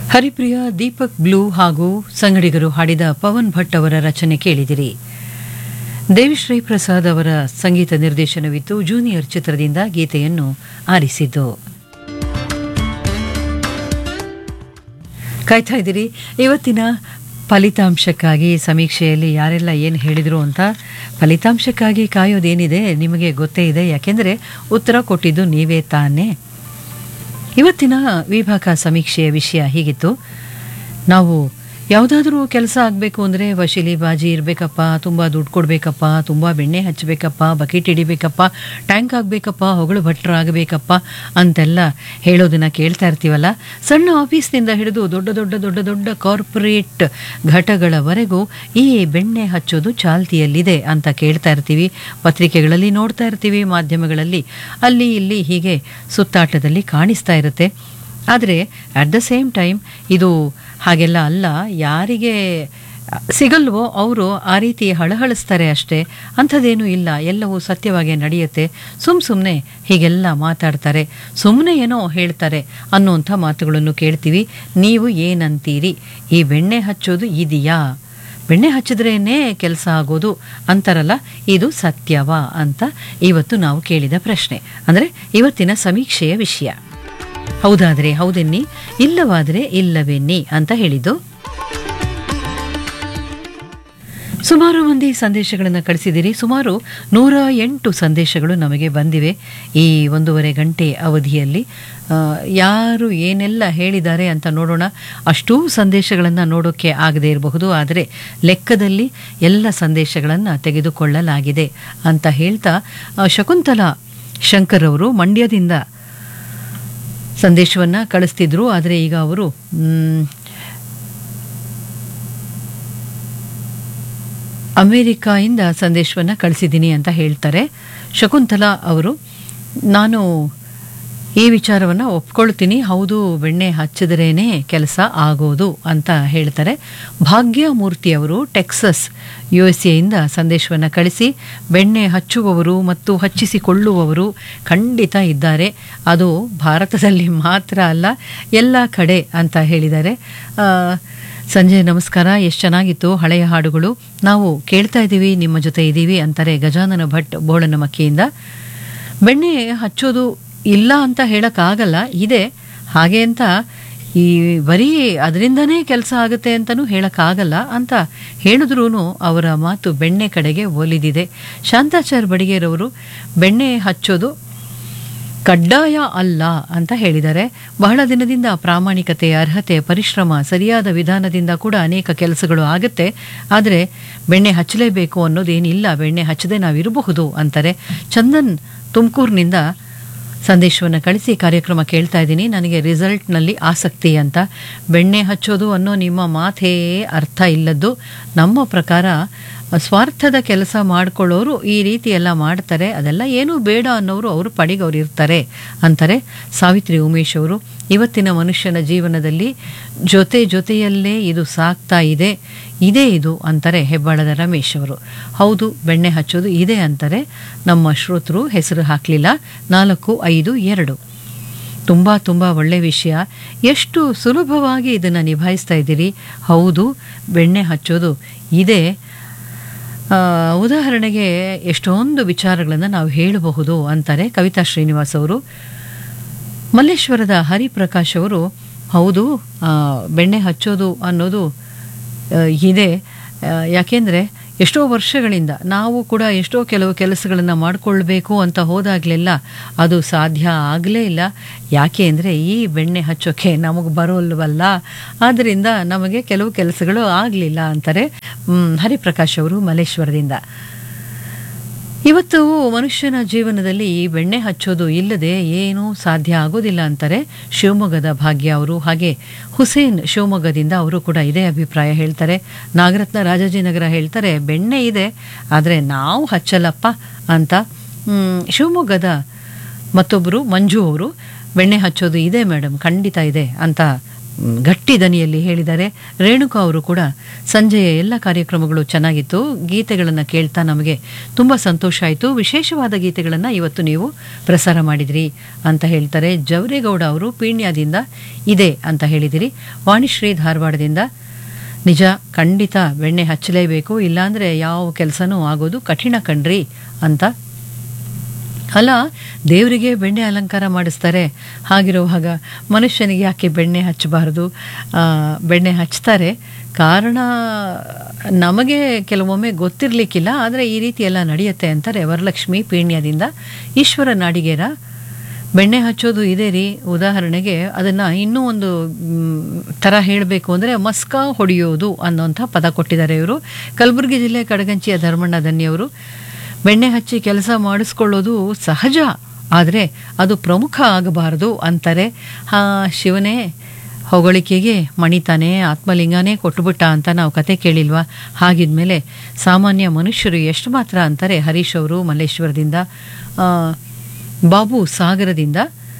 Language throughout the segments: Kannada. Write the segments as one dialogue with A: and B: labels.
A: ಹರಿಪ್ರಿಯ ದೀಪಕ್ ಬ್ಲೂ ಹಾಗೂ ಸಂಗಡಿಗರು ಹಾಡಿದ ಪವನ್ ಭಟ್ ಅವರ ರಚನೆ ಕೇಳಿದಿರಿ ದೇವಿಶ್ರೀ ಪ್ರಸಾದ್ ಅವರ ಸಂಗೀತ ನಿರ್ದೇಶನವಿತ್ತು ಜೂನಿಯರ್ ಚಿತ್ರದಿಂದ ಗೀತೆಯನ್ನು ಆರಿಸಿದ್ದು ಕಾಯ್ತಾ ಇದ್ದೀರಿ ಇವತ್ತಿನ ಫಲಿತಾಂಶಕ್ಕಾಗಿ ಸಮೀಕ್ಷೆಯಲ್ಲಿ ಯಾರೆಲ್ಲ ಏನು ಹೇಳಿದರು ಅಂತ ಫಲಿತಾಂಶಕ್ಕಾಗಿ ಕಾಯೋದೇನಿದೆ ನಿಮಗೆ ಗೊತ್ತೇ ಇದೆ ಯಾಕೆಂದರೆ ಉತ್ತರ ಕೊಟ್ಟಿದ್ದು ನೀವೇ ತಾನೇ ಇವತ್ತಿನ ವಿಭಾಗ ಸಮೀಕ್ಷೆಯ ವಿಷಯ ಹೀಗಿತ್ತು ನಾವು ಯಾವುದಾದ್ರೂ ಕೆಲಸ ಆಗಬೇಕು ಅಂದರೆ ವಶೀಲಿ ಬಾಜಿ ಇರಬೇಕಪ್ಪ ತುಂಬ ದುಡ್ಡು ಕೊಡಬೇಕಪ್ಪ ತುಂಬ ಬೆಣ್ಣೆ ಹಚ್ಚಬೇಕಪ್ಪ ಬಕೆಟ್ ಹಿಡಿಬೇಕಪ್ಪ ಟ್ಯಾಂಕ್ ಆಗಬೇಕಪ್ಪ ಹೊಗಳು ಭಟ್ರ ಆಗಬೇಕಪ್ಪ ಅಂತೆಲ್ಲ ಹೇಳೋದನ್ನ ಕೇಳ್ತಾ ಇರ್ತೀವಲ್ಲ ಸಣ್ಣ ಆಫೀಸ್ನಿಂದ ಹಿಡಿದು ದೊಡ್ಡ ದೊಡ್ಡ ದೊಡ್ಡ ದೊಡ್ಡ ಕಾರ್ಪೊರೇಟ್ ಘಟಗಳವರೆಗೂ ಈ ಬೆಣ್ಣೆ ಹಚ್ಚೋದು ಚಾಲ್ತಿಯಲ್ಲಿದೆ ಅಂತ ಕೇಳ್ತಾ ಇರ್ತೀವಿ ಪತ್ರಿಕೆಗಳಲ್ಲಿ ನೋಡ್ತಾ ಇರ್ತೀವಿ ಮಾಧ್ಯಮಗಳಲ್ಲಿ ಅಲ್ಲಿ ಇಲ್ಲಿ ಹೀಗೆ ಸುತ್ತಾಟದಲ್ಲಿ ಕಾಣಿಸ್ತಾ ಇರುತ್ತೆ ಆದರೆ ಅಟ್ ದ ಸೇಮ್ ಟೈಮ್ ಇದು ಹಾಗೆಲ್ಲ ಅಲ್ಲ ಯಾರಿಗೆ ಸಿಗಲ್ವೋ ಅವರು ಆ ರೀತಿ ಹಳಹಳಿಸ್ತಾರೆ ಅಷ್ಟೇ ಅಂಥದ್ದೇನೂ ಇಲ್ಲ ಎಲ್ಲವೂ ಸತ್ಯವಾಗಿ ನಡೆಯುತ್ತೆ ಸುಮ್ಮ ಸುಮ್ಮನೆ ಹೀಗೆಲ್ಲ ಮಾತಾಡ್ತಾರೆ ಸುಮ್ಮನೆ ಏನೋ ಹೇಳ್ತಾರೆ ಅನ್ನುವಂಥ ಮಾತುಗಳನ್ನು ಕೇಳ್ತೀವಿ ನೀವು ಏನಂತೀರಿ ಈ ಬೆಣ್ಣೆ ಹಚ್ಚೋದು ಇದೆಯಾ ಬೆಣ್ಣೆ ಹಚ್ಚಿದ್ರೇನೆ ಕೆಲಸ ಆಗೋದು ಅಂತಾರಲ್ಲ ಇದು ಸತ್ಯವಾ ಅಂತ ಇವತ್ತು ನಾವು ಕೇಳಿದ ಪ್ರಶ್ನೆ ಅಂದರೆ ಇವತ್ತಿನ ಸಮೀಕ್ಷೆಯ ವಿಷಯ ಹೌದಾದರೆ ಹೌದೆನ್ನಿ ಇಲ್ಲವಾದರೆ ಇಲ್ಲವೆನ್ನಿ ಅಂತ ಹೇಳಿದ್ದು ಸುಮಾರು ಮಂದಿ ಸಂದೇಶಗಳನ್ನು ಕಳಿಸಿದಿರಿ ಸುಮಾರು ನೂರ ಎಂಟು ಸಂದೇಶಗಳು ನಮಗೆ ಬಂದಿವೆ ಈ ಒಂದೂವರೆ ಗಂಟೆ ಅವಧಿಯಲ್ಲಿ ಆ, ಯಾರು ಏನೆಲ್ಲ ಹೇಳಿದ್ದಾರೆ ಅಂತ ನೋಡೋಣ ಅಷ್ಟೂ ಸಂದೇಶಗಳನ್ನು ನೋಡೋಕ್ಕೆ ಆಗದೇ ಇರಬಹುದು ಆದರೆ ಲೆಕ್ಕದಲ್ಲಿ ಎಲ್ಲ ಸಂದೇಶಗಳನ್ನು ತೆಗೆದುಕೊಳ್ಳಲಾಗಿದೆ ಅಂತ ಹೇಳ್ತಾ ಆ, ಶಕುಂತಲಾ ಶಂಕರ್ ಅವರು ಮಂಡ್ಯದಿಂದ ಸಂದೇಶವನ್ನು ಕಳಿಸ್ತಿದ್ರು ಆದರೆ ಈಗ ಅವರು ಮ್, ಅಮೇರಿಕಾಯಿಂದ ಸಂದೇಶವನ್ನು ಕಳಿಸಿದ್ದೀನಿ ಅಂತ ಹೇಳ್ತಾರೆ ಶಕುಂತಲಾ ಅವರು ನಾನು ಈ ವಿಚಾರವನ್ನು ಒಪ್ಕೊಳ್ತೀನಿ ಹೌದು ಬೆಣ್ಣೆ ಹಚ್ಚಿದ್ರೇ ಕೆಲಸ ಆಗೋದು ಅಂತ ಹೇಳ್ತಾರೆ ಭಾಗ್ಯಮೂರ್ತಿ ಅವರು ಟೆಕ್ಸಸ್ ಯು ಎಸ್ ಎಯಿಂದ ಸಂದೇಶವನ್ನು ಕಳಿಸಿ ಬೆಣ್ಣೆ ಹಚ್ಚುವವರು ಮತ್ತು ಹಚ್ಚಿಸಿಕೊಳ್ಳುವವರು ಖಂಡಿತ ಇದ್ದಾರೆ ಅದು ಭಾರತದಲ್ಲಿ ಮಾತ್ರ ಅಲ್ಲ ಎಲ್ಲ ಕಡೆ ಅಂತ ಹೇಳಿದ್ದಾರೆ ಆ, ಸಂಜೆ ನಮಸ್ಕಾರ ಎಷ್ಟು ಚೆನ್ನಾಗಿತ್ತು ಹಳೆಯ ಹಾಡುಗಳು ನಾವು ಕೇಳ್ತಾ ಇದ್ದೀವಿ ನಿಮ್ಮ ಜೊತೆ ಇದ್ದೀವಿ ಅಂತಾರೆ ಗಜಾನನ ಭಟ್ ಬೋಳನಮಕ್ಕಿಯಿಂದ ಬೆಣ್ಣೆ ಹಚ್ಚೋದು ಇಲ್ಲ ಅಂತ ಹೇಳೋಕ್ಕಾಗಲ್ಲ ಇದೆ ಹಾಗೆ ಅಂತ ಈ ಬರೀ ಅದರಿಂದನೇ ಕೆಲಸ ಆಗುತ್ತೆ ಅಂತಲೂ ಹೇಳೋಕ್ಕಾಗಲ್ಲ ಅಂತ ಹೇಳಿದ್ರೂ ಅವರ ಮಾತು ಬೆಣ್ಣೆ ಕಡೆಗೆ ಒಲಿದಿದೆ ಶಾಂತಾಚಾರ್ ಬಡಿಗೇರವರು ಬೆಣ್ಣೆ ಹಚ್ಚೋದು ಕಡ್ಡಾಯ ಅಲ್ಲ ಅಂತ ಹೇಳಿದ್ದಾರೆ ಬಹಳ ದಿನದಿಂದ ಪ್ರಾಮಾಣಿಕತೆ ಅರ್ಹತೆ ಪರಿಶ್ರಮ ಸರಿಯಾದ ವಿಧಾನದಿಂದ ಕೂಡ ಅನೇಕ ಕೆಲಸಗಳು ಆಗುತ್ತೆ ಆದರೆ ಬೆಣ್ಣೆ ಹಚ್ಚಲೇಬೇಕು ಅನ್ನೋದೇನಿಲ್ಲ ಬೆಣ್ಣೆ ಹಚ್ಚದೆ ನಾವಿರಬಹುದು ಅಂತಾರೆ ಚಂದನ್ ತುಮಕೂರಿನಿಂದ ಸಂದೇಶವನ್ನು ಕಳಿಸಿ ಕಾರ್ಯಕ್ರಮ ಕೇಳ್ತಾ ಇದ್ದೀನಿ ನನಗೆ ರಿಸಲ್ಟ್ನಲ್ಲಿ ಆಸಕ್ತಿ ಅಂತ ಬೆಣ್ಣೆ ಹಚ್ಚೋದು ಅನ್ನೋ ನಿಮ್ಮ ಮಾತೇ ಅರ್ಥ ಇಲ್ಲದ್ದು ನಮ್ಮ ಪ್ರಕಾರ ಸ್ವಾರ್ಥದ ಕೆಲಸ ಮಾಡ್ಕೊಳ್ಳೋರು ಈ ರೀತಿ ಎಲ್ಲ ಮಾಡ್ತಾರೆ ಅದೆಲ್ಲ ಏನೂ ಬೇಡ ಅನ್ನೋರು ಅವರು ಪಡಿಗೆ ಅವ್ರು ಇರ್ತಾರೆ ಅಂತಾರೆ ಸಾವಿತ್ರಿ ಉಮೇಶ್ ಅವರು ಇವತ್ತಿನ ಮನುಷ್ಯನ ಜೀವನದಲ್ಲಿ ಜೊತೆ ಜೊತೆಯಲ್ಲೇ ಇದು ಸಾಕ್ತಾ ಇದೆ ಇದೇ ಇದು ಅಂತಾರೆ ಹೆಬ್ಬಾಳದ ರಮೇಶ್ ಅವರು ಹೌದು ಬೆಣ್ಣೆ ಹಚ್ಚೋದು ಇದೆ ಅಂತಾರೆ ನಮ್ಮ ಶ್ರೋತೃ ಹೆಸರು ಹಾಕಲಿಲ್ಲ ನಾಲ್ಕು ಐದು ಎರಡು ತುಂಬ ತುಂಬ ಒಳ್ಳೆ ವಿಷಯ ಎಷ್ಟು ಸುಲಭವಾಗಿ ಇದನ್ನು ನಿಭಾಯಿಸ್ತಾ ಇದ್ದೀರಿ ಹೌದು ಬೆಣ್ಣೆ ಹಚ್ಚೋದು ಇದೆ ಆ, ಉದಾಹರಣೆಗೆ ಎಷ್ಟೊಂದು ವಿಚಾರಗಳನ್ನು ನಾವು ಹೇಳಬಹುದು ಅಂತಾರೆ ಕವಿತಾ ಶ್ರೀನಿವಾಸ್ ಅವರು ಮಲ್ಲೇಶ್ವರದ ಹರಿಪ್ರಕಾಶ್ ಅವರು ಹೌದು ಆ, ಬೆಣ್ಣೆ ಹಚ್ಚೋದು ಅನ್ನೋದು ಆ, ಇದೆ ಆ, ಯಾಕೆಂದರೆ ಎಷ್ಟೋ ವರ್ಷಗಳಿಂದ ನಾವು ಕೂಡ ಎಷ್ಟೋ ಕೆಲವು ಕೆಲಸಗಳನ್ನು ಮಾಡಿಕೊಳ್ಬೇಕು ಅಂತ ಹೋದಾಗಲೆಲ್ಲ ಅದು ಸಾಧ್ಯ ಆಗಲೇ ಇಲ್ಲ ಯಾಕೆ ಅಂದರೆ ಈ ಬೆಣ್ಣೆ ಹಚ್ಚೋಕ್ಕೆ ನಮಗೆ ಬರೋಲ್ವಲ್ಲ ಆದ್ದರಿಂದ ನಮಗೆ ಕೆಲವು ಕೆಲಸಗಳು ಆಗಲಿಲ್ಲ ಅಂತಾರೆ ಮ್, ಹರಿಪ್ರಕಾಶ್ ಅವರು ಮಲ್ಲೇಶ್ವರದಿಂದ ಇವತ್ತು ಮನುಷ್ಯನ ಜೀವನದಲ್ಲಿ ಈ ಬೆಣ್ಣೆ ಹಚ್ಚೋದು ಇಲ್ಲದೆ ಏನೂ ಸಾಧ್ಯ ಆಗೋದಿಲ್ಲ ಅಂತಾರೆ ಶಿವಮೊಗ್ಗದ ಭಾಗ್ಯ ಅವರು ಹಾಗೆ ಹುಸೇನ್ ಶಿವಮೊಗ್ಗದಿಂದ ಅವರು ಕೂಡ ಇದೇ ಅಭಿಪ್ರಾಯ ಹೇಳ್ತಾರೆ ನಾಗರತ್ನ ರಾಜಾಜಿನಗರ ಹೇಳ್ತಾರೆ ಬೆಣ್ಣೆ ಇದೆ ಆದರೆ ನಾವು ಹಚ್ಚಲ್ಲಪ್ಪ ಅಂತ ಮ್, ಶಿವಮೊಗ್ಗದ ಮತ್ತೊಬ್ಬರು ಮಂಜು ಅವರು ಬೆಣ್ಣೆ ಹಚ್ಚೋದು ಇದೆ ಮೇಡಮ್ ಖಂಡಿತ ಇದೆ ಅಂತ ಮ್, ಗಟ್ಟಿ ದನಿಯಲ್ಲಿ ಹೇಳಿದ್ದಾರೆ ರೇಣುಕಾ ಅವರು ಕೂಡ ಸಂಜೆಯ ಎಲ್ಲ ಕಾರ್ಯಕ್ರಮಗಳು ಚೆನ್ನಾಗಿತ್ತು ಗೀತೆಗಳನ್ನು ಕೇಳ್ತಾ ನಮಗೆ ತುಂಬ ಸಂತೋಷ ಆಯಿತು ವಿಶೇಷವಾದ ಗೀತೆಗಳನ್ನು ಇವತ್ತು ನೀವು ಪ್ರಸಾರ ಮಾಡಿದ್ರಿ ಅಂತ ಹೇಳ್ತಾರೆ ಜವರೇಗೌಡ ಅವರು ಪೀಣ್ಯದಿಂದ ಇದೆ ಅಂತ ಹೇಳಿದಿರಿ ವಾಣಿಶ್ರೀ ಧಾರವಾಡದಿಂದ ನಿಜ ಖಂಡಿತ ಬೆಣ್ಣೆ ಹಚ್ಚಲೇಬೇಕು ಇಲ್ಲಾಂದರೆ ಯಾವ ಕೆಲಸನೂ ಆಗೋದು ಕಠಿಣ ಕಣ್ರಿ ಅಂತ ಅಲ್ಲ ದೇವರಿಗೆ ಬೆಣ್ಣೆ ಅಲಂಕಾರ ಮಾಡಿಸ್ತಾರೆ ಹಾಗಿರುವಾಗ ಮನುಷ್ಯನಿಗೆ ಯಾಕೆ ಬೆಣ್ಣೆ ಹಚ್ಚಬಾರ್ದು ಆ, ಬೆಣ್ಣೆ ಹಚ್ತಾರೆ ಕಾರಣ ನಮಗೆ ಕೆಲವೊಮ್ಮೆ ಗೊತ್ತಿರಲಿಕ್ಕಿಲ್ಲ ಆದರೆ ಈ ರೀತಿ ಎಲ್ಲ ನಡೆಯುತ್ತೆ ಅಂತಾರೆ ವರಲಕ್ಷ್ಮಿ ಪೀಣ್ಯದಿಂದ ಈಶ್ವರ ನಾಡಿಗೇರ ಬೆಣ್ಣೆ ಹಚ್ಚೋದು ಇದೆ ರೀ ಉದಾಹರಣೆಗೆ ಅದನ್ನು ಇನ್ನೂ ಒಂದು ಮ್, ಥರ ಹೇಳಬೇಕು ಅಂದರೆ ಮಸ್ಕ ಹೊಡೆಯೋದು ಅನ್ನೋಂಥ ಪದ ಕೊಟ್ಟಿದ್ದಾರೆ ಇವರು ಕಲಬುರಗಿ ಜಿಲ್ಲೆ ಕಡಗಂಚಿಯ ಧರ್ಮಣ್ಣ ದನ್ನಿಯವರು ಬೆಣ್ಣೆ ಹಚ್ಚಿ ಕೆಲಸ ಮಾಡಿಸ್ಕೊಳ್ಳೋದು ಸಹಜ ಆದರೆ ಅದು ಪ್ರಮುಖ ಆಗಬಾರದು ಅಂತಾರೆ ಹಾ ಶಿವನೇ ಹೊಗಳಿಕೆಗೆ ಮಣಿತಾನೆ ಆತ್ಮಲಿಂಗನೇ ಕೊಟ್ಟುಬಿಟ್ಟ ಅಂತ ನಾವು ಕತೆ ಕೇಳಿಲ್ವಾ ಹಾಗಿದ್ಮೇಲೆ ಸಾಮಾನ್ಯ ಮನುಷ್ಯರು ಎಷ್ಟು ಮಾತ್ರ ಅಂತಾರೆ ಹರೀಶ್ ಅವರು ಮಲ್ಲೇಶ್ವರದಿಂದ ಆ, ಬಾಬು ಸಾಗರದಿಂದ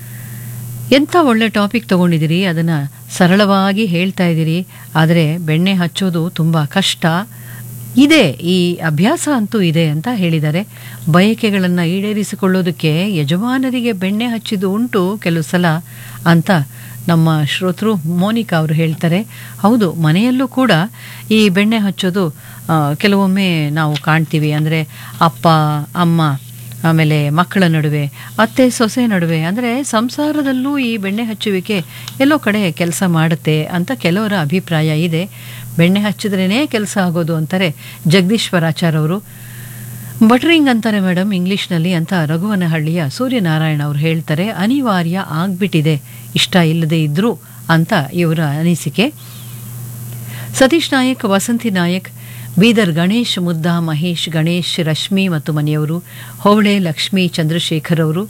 A: ಎಂಥ ಒಳ್ಳೆ ಟಾಪಿಕ್ ತಗೊಂಡಿದ್ದೀರಿ ಅದನ್ನು ಸರಳವಾಗಿ ಹೇಳ್ತಾ ಇದ್ದೀರಿ ಆದರೆ ಬೆಣ್ಣೆ ಹಚ್ಚೋದು ತುಂಬ ಕಷ್ಟ ಇದೆ ಈ ಅಭ್ಯಾಸ ಅಂತೂ ಇದೆ ಅಂತ ಹೇಳಿದ್ದಾರೆ ಬಯಕೆಗಳನ್ನು ಈಡೇರಿಸಿಕೊಳ್ಳೋದಕ್ಕೆ ಯಜಮಾನರಿಗೆ ಬೆಣ್ಣೆ ಹಚ್ಚಿದ್ದು ಉಂಟು ಕೆಲವು ಸಲ ಅಂತ ನಮ್ಮ ಶ್ರೋತೃ ಮೋನಿಕಾ ಅವರು ಹೇಳ್ತಾರೆ ಹೌದು ಮನೆಯಲ್ಲೂ ಕೂಡ ಈ ಬೆಣ್ಣೆ ಹಚ್ಚೋದು ಆ, ಕೆಲವೊಮ್ಮೆ ನಾವು ಕಾಣ್ತೀವಿ ಅಂದರೆ ಅಪ್ಪ ಅಮ್ಮ ಆಮೇಲೆ ಮಕ್ಕಳ ನಡುವೆ ಅತ್ತೆ ಸೊಸೆ ನಡುವೆ ಅಂದರೆ ಸಂಸಾರದಲ್ಲೂ ಈ ಬೆಣ್ಣೆ ಹಚ್ಚುವಿಕೆ ಎಲ್ಲೋ ಕಡೆ ಕೆಲಸ ಮಾಡುತ್ತೆ ಅಂತ ಕೆಲವರ ಅಭಿಪ್ರಾಯ ಇದೆ ಬೆಣ್ಣೆ ಹಚ್ಚಿದ್ರೇ ಕೆಲಸ ಆಗೋದು ಅಂತಾರೆ ಜಗದೀಶ್ವರಾಚಾರ್ ಅವರು ಬಟ್ರಿಂಗ್ ಅಂತಾರೆ ಮೇಡಮ್ ಇಂಗ್ಲೀಷ್ನಲ್ಲಿ ಅಂತ ರಘುವನಹಳ್ಳಿಯ ಸೂರ್ಯನಾರಾಯಣ ಅವರು ಹೇಳ್ತಾರೆ ಅನಿವಾರ್ಯ ಆಗ್ಬಿಟ್ಟಿದೆ ಇಷ್ಟ ಇಲ್ಲದೆ ಇದ್ರೂ ಅಂತ ಇವರ ಅನಿಸಿಕೆ ಸತೀಶ್ ನಾಯಕ್ ವಸಂತಿ ನಾಯಕ್ ಬೀದರ್ ಗಣೇಶ್ ಮುದ್ದಾ ಮಹೇಶ್ ಗಣೇಶ್ ರಶ್ಮಿ ಮತ್ತು ಮನೆಯವರು ಹೋಬಳೆ ಲಕ್ಷ್ಮೀ ಚಂದ್ರಶೇಖರ್ ಅವರು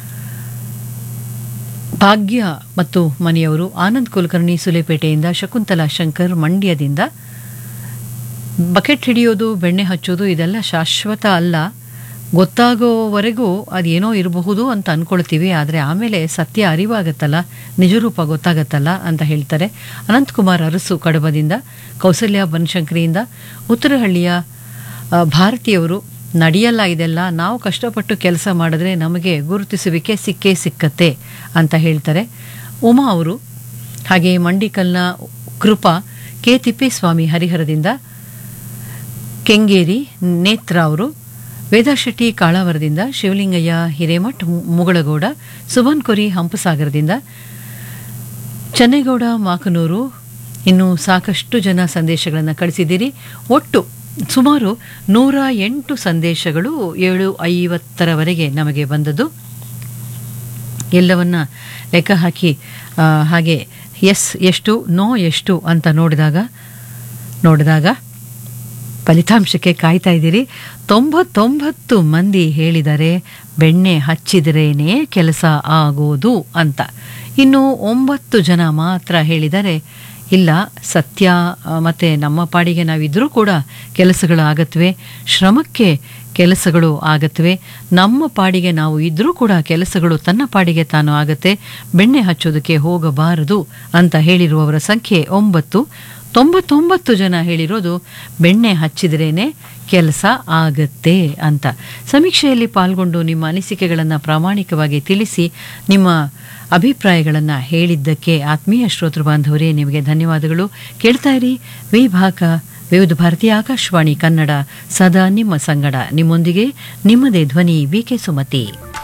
A: ಭಾಗ್ಯ ಮತ್ತು ಮನೆಯವರು ಆನಂದ್ ಕುಲಕರ್ಣಿ ಸುಲೇಪೇಟೆಯಿಂದ ಶಕುಂತಲಾ ಶಂಕರ್ ಮಂಡ್ಯದಿಂದ ಬಕೆಟ್ ಹಿಡಿಯೋದು ಬೆಣ್ಣೆ ಹಚ್ಚೋದು ಇದೆಲ್ಲ ಶಾಶ್ವತ ಅಲ್ಲ ಗೊತ್ತಾಗೋವರೆಗೂ ಅದೇನೋ ಇರಬಹುದು ಅಂತ ಅನ್ಕೊಳ್ತೀವಿ ಆದರೆ ಆಮೇಲೆ ಸತ್ಯ ಅರಿವಾಗತ್ತಲ್ಲ ನಿಜರೂಪ ಗೊತ್ತಾಗತ್ತಲ್ಲ ಅಂತ ಹೇಳ್ತಾರೆ ಅನಂತಕುಮಾರ್ ಅರಸು ಕಡಬದಿಂದ ಕೌಸಲ್ಯ ಬನಶಂಕರಿಯಿಂದ ಉತ್ತರಹಳ್ಳಿಯ ಆ, ಭಾರತೀಯವರು ನಡೆಯಲ್ಲ ಇದೆಲ್ಲ ನಾವು ಕಷ್ಟಪಟ್ಟು ಕೆಲಸ ಮಾಡಿದ್ರೆ ನಮಗೆ ಗುರುತಿಸುವಿಕೆ ಸಿಕ್ಕೇ ಸಿಕ್ಕತ್ತೆ ಅಂತ ಹೇಳ್ತಾರೆ ಉಮಾ ಅವರು ಹಾಗೆ ಮಂಡಿಕಲ್ನ ಕೃಪಾ ಕೆ ತಿಪ್ಪೇಸ್ವಾಮಿ ಹರಿಹರದಿಂದ ಕೆಂಗೇರಿ ನೇತ್ರ ಅವರು ವೇದಾಶೆಟ್ಟಿ ಕಾಳಾವರದಿಂದ ಶಿವಲಿಂಗಯ್ಯ ಹಿರೇಮಠ್ ಮು- ಮುಗಳಗೌಡ ಸುಭನ್ ಕೊರಿ ಹಂಪಸಾಗರದಿಂದ ಚೆನ್ನೇಗೌಡ ಮಾಕನೂರು ಇನ್ನು ಸಾಕಷ್ಟು ಜನ ಸಂದೇಶಗಳನ್ನು ಕಳಿಸಿದ್ದೀರಿ ಒಟ್ಟು ಸುಮಾರು ನೂರ ಎಂಟು ಸಂದೇಶಗಳು ಏಳು ಐವತ್ತರವರೆಗೆ ನಮಗೆ ಬಂದದ್ದು ಎಲ್ಲವನ್ನ ಲೆಕ್ಕ ಹಾಕಿ ಆ, ಹಾಗೆ ಎಸ್ ಎಷ್ಟು ನೋ ಎಷ್ಟು ಅಂತ ನೋಡಿದಾಗ ನೋಡಿದಾಗ ಫಲಿತಾಂಶಕ್ಕೆ ಕಾಯ್ತಾ ಇದ್ದೀರಿ ತೊಂಬತ್ತೊಂಬತ್ತು ಮಂದಿ ಹೇಳಿದರೆ ಬೆಣ್ಣೆ ಹಚ್ಚಿದ್ರೇನೆ ಕೆಲಸ ಆಗೋದು ಅಂತ ಇನ್ನು ಒಂಬತ್ತು ಜನ ಮಾತ್ರ ಹೇಳಿದರೆ ಇಲ್ಲ ಸತ್ಯ ಆ, ಮತ್ತೆ ನಮ್ಮ ಪಾಡಿಗೆ ನಾವಿದ್ರೂ ಕೂಡ ಕೆಲಸಗಳು ಆಗತ್ವೆ ಶ್ರಮಕ್ಕೆ ಕೆಲಸಗಳು ಆಗತ್ವೆ ನಮ್ಮ ಪಾಡಿಗೆ ನಾವು ಇದ್ರೂ ಕೂಡ ಕೆಲಸಗಳು ತನ್ನ ಪಾಡಿಗೆ ತಾನು ಆಗತ್ತೆ ಬೆಣ್ಣೆ ಹಚ್ಚೋದಕ್ಕೆ ಹೋಗಬಾರದು ಅಂತ ಹೇಳಿರುವವರ ಸಂಖ್ಯೆ ಒಂಬತ್ತು ತೊಂಬತ್ತೊಂಬತ್ತು ಜನ ಹೇಳಿರೋದು ಬೆಣ್ಣೆ ಹಚ್ಚಿದ್ರೇನೆ ಕೆಲಸ ಆಗತ್ತೆ ಅಂತ ಸಮೀಕ್ಷೆಯಲ್ಲಿ ಪಾಲ್ಗೊಂಡು ನಿಮ್ಮ ಅನಿಸಿಕೆಗಳನ್ನು ಪ್ರಾಮಾಣಿಕವಾಗಿ ತಿಳಿಸಿ ನಿಮ್ಮ ಅಭಿಪ್ರಾಯಗಳನ್ನು ಹೇಳಿದ್ದಕ್ಕೆ ಆತ್ಮೀಯ ಶ್ರೋತೃ ಬಾಂಧವರೇ ನಿಮಗೆ ಧನ್ಯವಾದಗಳು ಕೇಳ್ತಾ ಇರಿ ವಿಭಾಗ ವಿವಿಧ ಭಾರತೀಯ ಆಕಾಶವಾಣಿ ಕನ್ನಡ ಸದಾ ನಿಮ್ಮ ಸಂಗಡ ನಿಮ್ಮೊಂದಿಗೆ ನಿಮ್ಮದೇ ಧ್ವನಿ ವಿ ಕೆ ಸುಮತಿ